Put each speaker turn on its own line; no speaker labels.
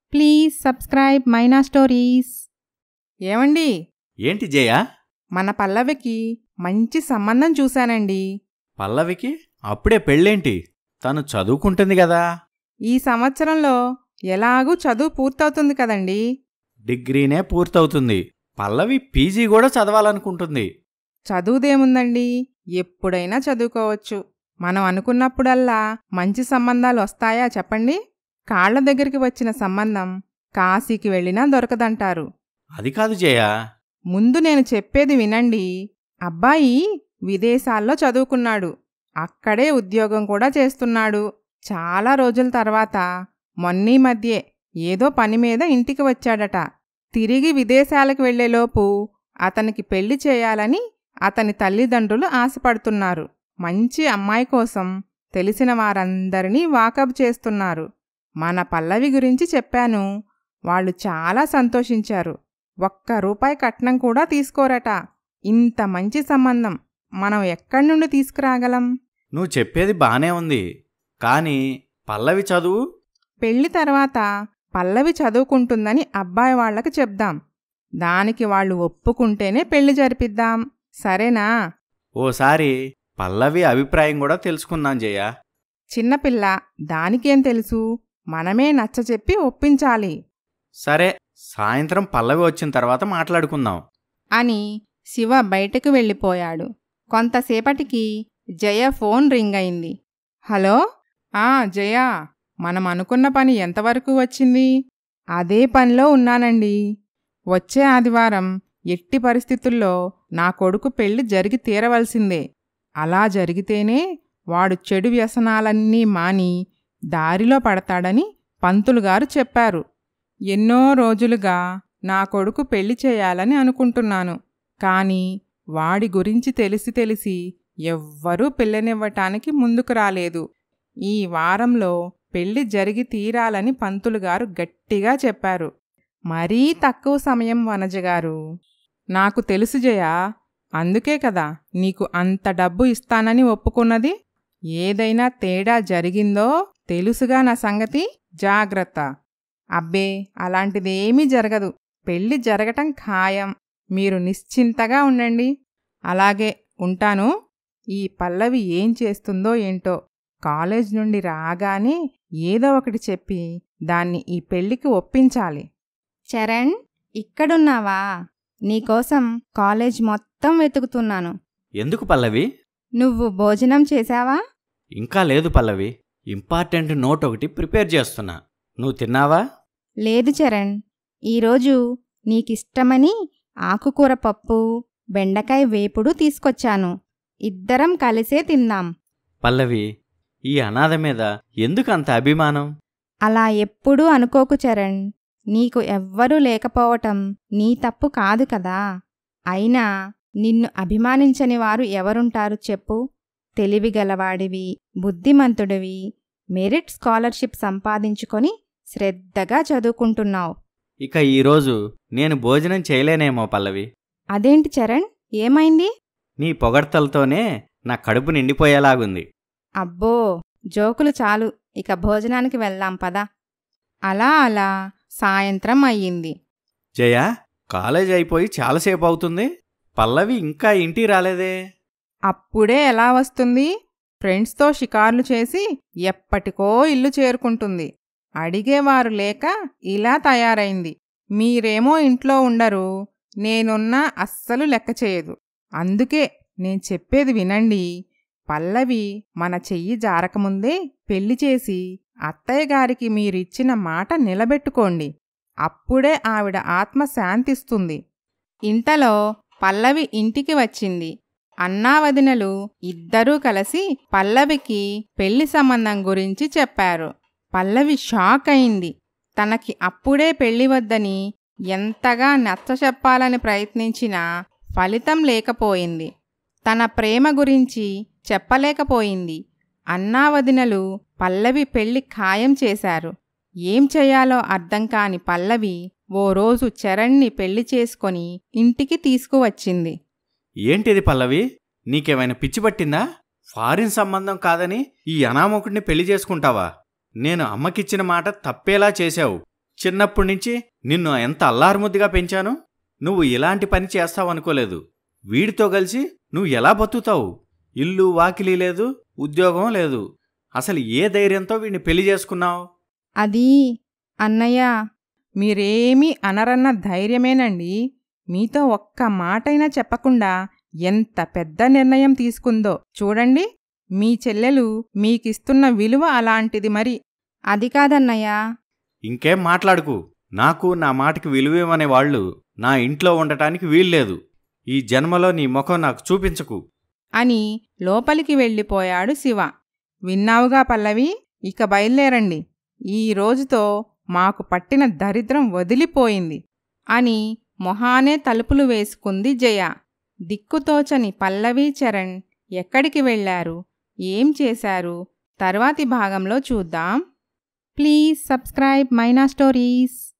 please subscribe Maina stories ఏమండి
ఏంటి జయ
మన పల్లవికి మంచి సంబంధం చూశానండి
పల్లవికి అప్పుడే పెళ్ళేంటి తను చదువుకుంటుంది కదా
ఈ సంవత్సరంలో ఎలాగూ చదువు పూర్తవుతుంది కదండి
డిగ్రీనే పూర్తవుతుంది పల్లవి పీజీ కూడా చదవాలనుకుంటుంది
చదువుదేముందండి ఎప్పుడైనా చదువుకోవచ్చు మనం అనుకున్నప్పుడల్లా మంచి సంబంధాలు వస్తాయా చెప్పండి కాళ్ల దగ్గరికి వచ్చిన సంబంధం కాశీకి వెళ్ళినా దొరకదంటారు
అది కాదు జయ
ముందు నేను చెప్పేది వినండి అబ్బాయి విదేశాల్లో చదువుకున్నాడు అక్కడే ఉద్యోగం కూడా చేస్తున్నాడు చాలా రోజుల తర్వాత మొన్నీ మధ్యే ఏదో పని మీద ఇంటికి వచ్చాడట తిరిగి విదేశాలకు వెళ్లేలోపు అతనికి పెళ్లి చేయాలని అతని తల్లిదండ్రులు ఆశపడుతున్నారు మంచి అమ్మాయి కోసం తెలిసిన వారందరినీ వాకప్ చేస్తున్నారు మన పల్లవి గురించి చెప్పాను వాళ్ళు చాలా సంతోషించారు ఒక్క రూపాయి కట్నం కూడా తీసుకోరట ఇంత మంచి సంబంధం మనం ఎక్కడి నుండి తీసుకురాగలం
నువ్వు చెప్పేది బానే ఉంది కానీ పల్లవి చదువు
పెళ్లి తర్వాత పల్లవి చదువుకుంటుందని అబ్బాయి వాళ్ళకి చెప్దాం దానికి వాళ్ళు ఒప్పుకుంటేనే పెళ్లి జరిపిద్దాం సరేనా
ఓసారి పల్లవి అభిప్రాయం కూడా తెలుసుకుందాం జయ
చిన్నపిల్ల దానికేం తెలుసు మనమే నచ్చచెప్పి ఒప్పించాలి
సరే సాయంత్రం పల్లవి వచ్చిన తర్వాత మాట్లాడుకుందాం
అని శివ బయటకు వెళ్ళిపోయాడు కొంతసేపటికి జయ ఫోన్ రింగ్ అయింది హలో ఆ జయ మనం అనుకున్న పని ఎంతవరకు వచ్చింది అదే పనిలో ఉన్నానండి వచ్చే ఆదివారం ఎట్టి పరిస్థితుల్లో నా కొడుకు పెళ్లి జరిగి తీరవలసిందే అలా జరిగితేనే వాడు చెడు వ్యసనాలన్నీ మాని దారిలో పడతాడని పంతులుగారు చెప్పారు ఎన్నో రోజులుగా నా కొడుకు పెళ్లి చేయాలని అనుకుంటున్నాను కాని వాడి గురించి తెలిసి తెలిసి ఎవ్వరూ పెళ్ళనివ్వటానికి ముందుకు రాలేదు ఈ వారంలో పెళ్లి జరిగి తీరాలని పంతులుగారు గట్టిగా చెప్పారు మరీ తక్కువ సమయం వనజగారు నాకు తెలుసు జయా అందుకే కదా నీకు అంత డబ్బు ఇస్తానని ఒప్పుకున్నది ఏదైనా తేడా జరిగిందో తెలుసుగా నా సంగతి జాగ్రత్త అబ్బే అలాంటిదేమీ జరగదు పెళ్లి జరగటం ఖాయం మీరు నిశ్చింతగా ఉండండి అలాగే ఉంటాను ఈ పల్లవి ఏం చేస్తుందో ఏంటో కాలేజ్ నుండి రాగానే ఏదో ఒకటి చెప్పి దాన్ని ఈ పెళ్లికి ఒప్పించాలి
చరణ్ ఇక్కడున్నావా నీకోసం కాలేజ్ మొత్తం వెతుకుతున్నాను
ఎందుకు పల్లవి
నువ్వు భోజనం చేశావా
ఇంకా లేదు పల్లవి ఇంపార్టెంట్ నోట్ ఒకటి ప్రిపేర్ చేస్తున్నా నువ్వు తిన్నావా
లేదు చరణ్ ఈరోజు నీకిష్టమని ఆకుకూర పప్పు బెండకాయ వేపుడు తీసుకొచ్చాను ఇద్దరం కలిసే తిందాం
పల్లవి ఈ అనాథ మీద ఎందుకు అంత అభిమానం
అలా ఎప్పుడూ అనుకోకు చరణ్ నీకు ఎవ్వరూ లేకపోవటం నీ తప్పు కాదు కదా అయినా నిన్ను అభిమానించని వారు ఎవరుంటారు చెప్పు తెలివిగలవాడివి బుద్ధిమంతుడివి మెరిట్ స్కాలర్షిప్ సంపాదించుకొని శ్రద్ధగా చదువుకుంటున్నావు
ఇక ఈరోజు నేను భోజనం చేయలేనేమో పల్లవి
అదేంటి చరణ్ ఏమైంది
నీ పొగడ్తలతోనే నా కడుపు నిండిపోయేలాగుంది
అబ్బో జోకులు చాలు ఇక భోజనానికి వెళ్దాం పదా
అలా అలా సాయంత్రం అయ్యింది
జయ కాలేజ్ అయిపోయి చాలాసేపు అవుతుంది పల్లవి ఇంకా ఇంటికి రాలేదే
అప్పుడే ఎలా వస్తుంది ఫ్రెండ్స్తో షికార్లు చేసి ఎప్పటికో ఇల్లు చేరుకుంటుంది అడిగేవారు లేక ఇలా తయారైంది మీరేమో ఇంట్లో ఉండరు నేనున్నా అస్సలు లెక్క చేయదు అందుకే నేను చెప్పేది వినండి పల్లవి మన చెయ్యి జారకముందే పెళ్లి చేసి అత్తయ్య గారికి మీరిచ్చిన మాట నిలబెట్టుకోండి అప్పుడే ఆవిడ ఆత్మ శాంతిస్తుంది ఇంతలో పల్లవి ఇంటికి వచ్చింది అన్నావదినలు ఇద్దరూ కలిసి పల్లవికి పెళ్లి సంబంధం గురించి చెప్పారు పల్లవి షాక్ అయింది తనకి అప్పుడే పెళ్లి వద్దని ఎంతగా నచ్చచెప్పాలని ప్రయత్నించినా ఫలితం లేకపోయింది తన ప్రేమ గురించి చెప్పలేకపోయింది అన్నావదినలు పల్లవి పెళ్లి ఖాయం చేశారు ఏం చెయ్యాలో అర్థం కాని పల్లవి ఓ రోజు చరణ్ని పెళ్లి చేసుకొని ఇంటికి తీసుకువచ్చింది
ఏంటిది పల్లవి నీకేమైనా పిచ్చి పట్టిందా ఫారిన్ సంబంధం కాదని ఈ అనామకుడిని పెళ్లి చేసుకుంటావా నేను అమ్మకిచ్చిన మాట తప్పేలా చేశావు చిన్నప్పటి నుంచి నిన్ను ఎంత అల్లారుముద్దుగా పెంచాను నువ్వు ఇలాంటి పని చేస్తావనుకోలేదు వీడితో కలిసి నువ్వు ఎలా బతుకుతావు ఇల్లు వాకిలి లేదు ఉద్యోగం లేదు అసలు ఏ ధైర్యంతో వీడిని పెళ్లి చేసుకున్నావు
అది అన్నయ్య
మీరేమీ అనరన్న ధైర్యమేనండి మీతో ఒక్క మాటైనా చెప్పకుండా ఎంత పెద్ద నిర్ణయం తీసుకుందో చూడండి మీ చెల్లెలు మీకిస్తున్న విలువ అలాంటిది మరి
అది కాదన్నయ్య
ఇంకేం మాట్లాడుకు నాకు నా మాటకి విలువేమనే వాళ్ళు నా ఇంట్లో ఉండటానికి వీల్లేదు ఈ జన్మలో నీ ముఖం నాకు చూపించకు
అని లోపలికి వెళ్ళిపోయాడు శివ విన్నావుగా పల్లవి ఇక బయలుదేరండి ఈ రోజుతో మాకు పట్టిన దరిద్రం వదిలిపోయింది అని మొహానే తలుపులు వేసుకుంది జయ దిక్కుతోచని పల్లవి చరణ్ ఎక్కడికి వెళ్లారు ఏం చేశారు తర్వాతి భాగంలో చూద్దాం ప్లీజ్ సబ్స్క్రైబ్ మైనా స్టోరీస్